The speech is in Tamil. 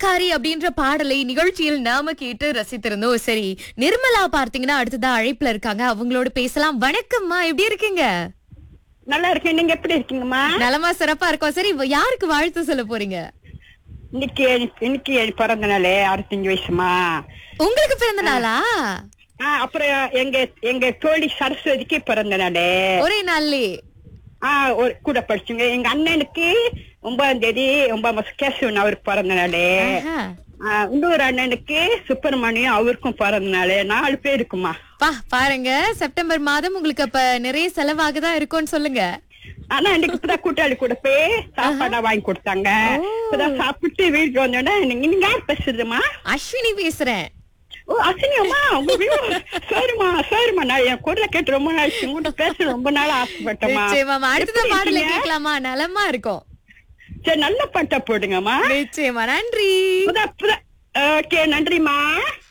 வேலைக்காரி அப்படின்ற பாடலை நிகழ்ச்சியில் நாம கேட்டு ரசித்திருந்தோம் சரி நிர்மலா பார்த்தீங்கன்னா அடுத்ததா அழைப்புல இருக்காங்க அவங்களோட பேசலாம் வணக்கம்மா எப்படி இருக்கீங்க நல்லா இருக்கேன் நீங்க எப்படி இருக்கீங்கம்மா நலமா சிறப்பா இருக்கோம் சரி இப்ப யாருக்கு வாழ்த்து சொல்ல போறீங்க இன்னைக்கு எனக்கு- இன்னைக்கு என் பிறந்த நாள் அறுபத்தஞ்சு வயசுமா உங்களுக்கு பிறந்த நாளா ஆ, அப்புறம் எங்க எங்க தோழி சரஸ்வதிக்கு பிறந்த நாள் ஒரே நாள்லே ஆ ஒரு கூட படிச்சுங்க எங்க அண்ணனுக்கு ஒன்பதாம் தேதி ஒன்பதாம் மாசம் கேசவன் அவருக்கு பிறந்த நாள் ஆஹா. இன்னொரு அண்ணனுக்கு சுப்பிரமணியம் அவருக்கும் பிறந்த நாள் நாலு பேருக்குமா பா பாருங்க செப்டம்பர் மாதம் உங்களுக்கு அப்ப நிறைய செலவாகதான் இருக்கும்னு சொல்லுங்க ஆனா இன்னைக்கு இப்பதான் கூட்டாளி கூட போய் சாப்பாடா வாங்கி கொடுத்தாங்க இப்பதான் சாப்பிட்டு வீட்டுக்கு வந்தோடனே நீங்க நீங்க யார் பேசுறதுமா அஸ்வினி பேசுறேன் ஓ அசினியம்மா உங்க வீடு சரிம்மா சரிம்மா நான் என் குரலை கேட்டு ரொம்ப நாள் உங்கள்கிட்ட பேச ரொம்ப நாள் ஆசைப்பட்டேம்மா நிச்சயமா அடுத்ததான் எப்படி பாடல இருக்கீங்க? கேட்கலாமா நலமா இருக்கும் சரி நல்ல பாட்டா போடுங்கம்மா நிச்சயமா நன்றி ஓகே நன்றிம்மா